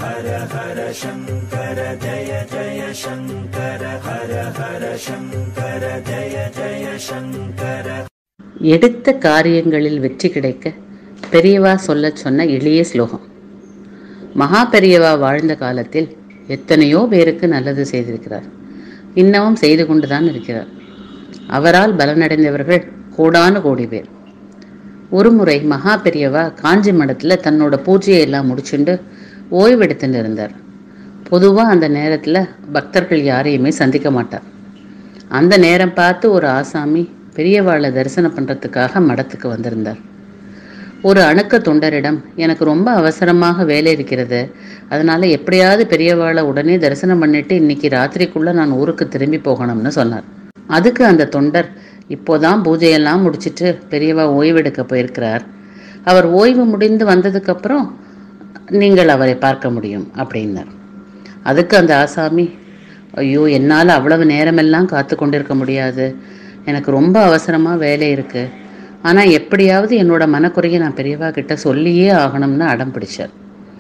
எடுத்த காரியங்களில் வெற்றி கிடைக்க பெரியவா சொல்லச் சொன்ன எளிய ஸ்லோகம் மகா பெரியவா வாழ்ந்த காலத்தில் எத்தனையோ பேருக்கு நல்லது செய்திருக்கிறார் இன்னமும் செய்து கொண்டுதான் இருக்கிறார் அவரால் பலனடைந்தவர்கள் கோடானு கோடி பேர் ஒருமுறை மகா பெரியவா காஞ்சி மடத்துல தன்னோட பூஜையை எல்லாம் முடிச்சுண்டு ஓய்வெடுத்துட்டு இருந்தார் பொதுவா அந்த நேரத்துல பக்தர்கள் யாரையுமே சந்திக்க மாட்டார் அந்த நேரம் பார்த்து ஒரு ஆசாமி பெரியவாளை தரிசனம் பண்றதுக்காக மடத்துக்கு வந்திருந்தார் ஒரு அணுக்க தொண்டரிடம் எனக்கு ரொம்ப அவசரமாக வேலை இருக்கிறது அதனால எப்படியாவது பெரியவாளை உடனே தரிசனம் பண்ணிட்டு இன்னைக்கு ராத்திரிக்குள்ள நான் ஊருக்கு திரும்பி போகணும்னு சொன்னார் அதுக்கு அந்த தொண்டர் இப்போதான் பூஜையெல்லாம் முடிச்சிட்டு பெரியவா ஓய்வெடுக்க போயிருக்கிறார் அவர் ஓய்வு முடிந்து வந்ததுக்கு அப்புறம் நீங்கள் அவரை பார்க்க முடியும் அப்படின்னார் அதுக்கு அந்த ஆசாமி ஐயோ என்னால் அவ்வளவு நேரமெல்லாம் காத்து கொண்டிருக்க முடியாது எனக்கு ரொம்ப அவசரமாக வேலை இருக்கு ஆனால் எப்படியாவது என்னோட மனக்குறையை நான் பெரியவா கிட்ட சொல்லியே ஆகணும்னு அடம் பிடிச்சார்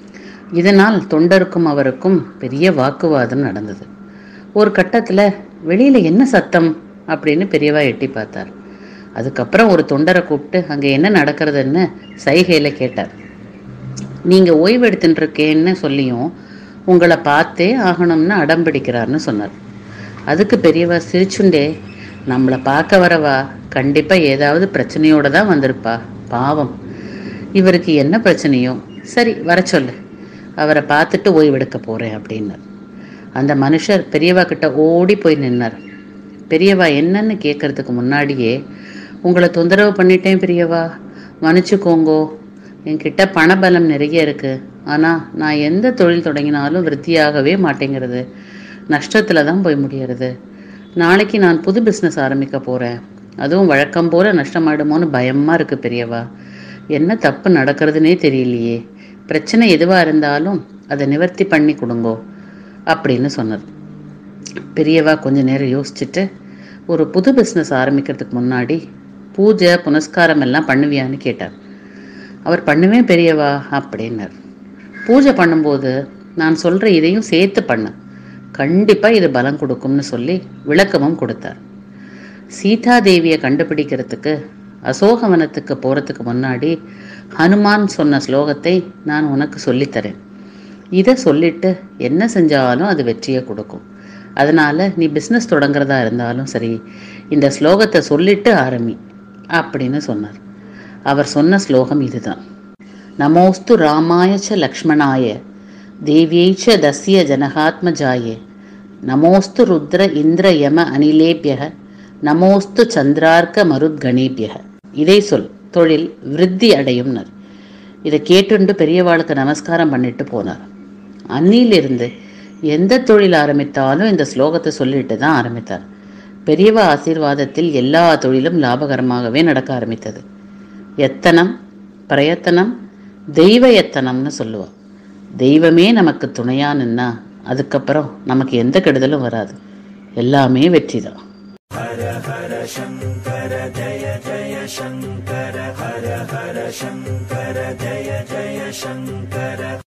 இதனால் தொண்டருக்கும் அவருக்கும் பெரிய வாக்குவாதம் நடந்தது ஒரு கட்டத்தில் வெளியில் என்ன சத்தம் அப்படின்னு பெரியவா எட்டி பார்த்தார் அதுக்கப்புறம் ஒரு தொண்டரை கூப்பிட்டு அங்கே என்ன நடக்கிறதுன்னு சைகையில் கேட்டார் நீங்கள் ஓய்வு எடுத்துட்டு இருக்கேன்னு சொல்லியும் உங்களை பார்த்தே ஆகணும்னு அடம் பிடிக்கிறார்னு சொன்னார் அதுக்கு பெரியவா சிரிச்சுண்டே நம்மளை பார்க்க வரவா கண்டிப்பாக ஏதாவது பிரச்சனையோட தான் வந்திருப்பா பாவம் இவருக்கு என்ன பிரச்சனையோ சரி வர சொல்லு அவரை பார்த்துட்டு ஓய்வெடுக்க போகிறேன் அப்படின்னார் அந்த மனுஷர் பெரியவா கிட்ட ஓடி போய் நின்னார் பெரியவா என்னன்னு கேட்கறதுக்கு முன்னாடியே உங்களை தொந்தரவு பண்ணிட்டேன் பெரியவா மன்னிச்சுக்கோங்கோ என்கிட்ட பணபலம் நிறைய இருக்கு ஆனால் நான் எந்த தொழில் தொடங்கினாலும் விருத்தியாகவே மாட்டேங்கிறது நஷ்டத்தில் தான் போய் முடியறது நாளைக்கு நான் புது பிஸ்னஸ் ஆரம்பிக்க போகிறேன் அதுவும் வழக்கம் போல நஷ்டமாயிடுமோன்னு பயமாக இருக்கு பெரியவா என்ன தப்பு நடக்கிறதுனே தெரியலையே பிரச்சனை எதுவாக இருந்தாலும் அதை நிவர்த்தி பண்ணி கொடுங்கோ அப்படின்னு சொன்னார் பெரியவா கொஞ்ச நேரம் யோசிச்சுட்டு ஒரு புது பிஸ்னஸ் ஆரம்பிக்கிறதுக்கு முன்னாடி பூஜை புனஸ்காரம் எல்லாம் பண்ணுவியான்னு கேட்டார் அவர் பண்ணுவேன் பெரியவா அப்படின்னார் பூஜை பண்ணும்போது நான் சொல்கிற இதையும் சேர்த்து பண்ண கண்டிப்பாக இது பலம் கொடுக்கும்னு சொல்லி விளக்கமும் கொடுத்தார் சீதாதேவியை கண்டுபிடிக்கிறதுக்கு அசோகவனத்துக்கு போகிறதுக்கு முன்னாடி ஹனுமான் சொன்ன ஸ்லோகத்தை நான் உனக்கு சொல்லித்தரேன் இதை சொல்லிட்டு என்ன செஞ்சாலும் அது வெற்றியை கொடுக்கும் அதனால நீ பிஸ்னஸ் தொடங்குறதா இருந்தாலும் சரி இந்த ஸ்லோகத்தை சொல்லிட்டு ஆரம்பி அப்படின்னு சொன்னார் அவர் சொன்ன ஸ்லோகம் இதுதான் நமோஸ்து ராமாய ச லக்ஷ்மணாய தேவியை ச தஸ்ய ஜனகாத்மஜாய நமோஸ்து ருத்ர இந்திர யம அனிலேபியக நமோஸ்து சந்திரார்க்க மருத்கணேபியக இதை சொல் தொழில் விருத்தி அடையும்னர் இதை கேட்டுண்டு பெரியவாளுக்கு நமஸ்காரம் பண்ணிட்டு போனார் அன்னியிலிருந்து எந்த தொழில் ஆரம்பித்தாலும் இந்த ஸ்லோகத்தை சொல்லிட்டு தான் ஆரம்பித்தார் பெரியவா ஆசீர்வாதத்தில் எல்லா தொழிலும் லாபகரமாகவே நடக்க ஆரம்பித்தது எத்தனம் பிரயத்தனம் தெய்வ எத்தனம்னு சொல்லுவா தெய்வமே நமக்கு துணையா நின்னா அதுக்கப்புறம் நமக்கு எந்த கெடுதலும் வராது எல்லாமே வெற்றி தான் शङ्कर हर हर शङ्कर जय जय शङ्कर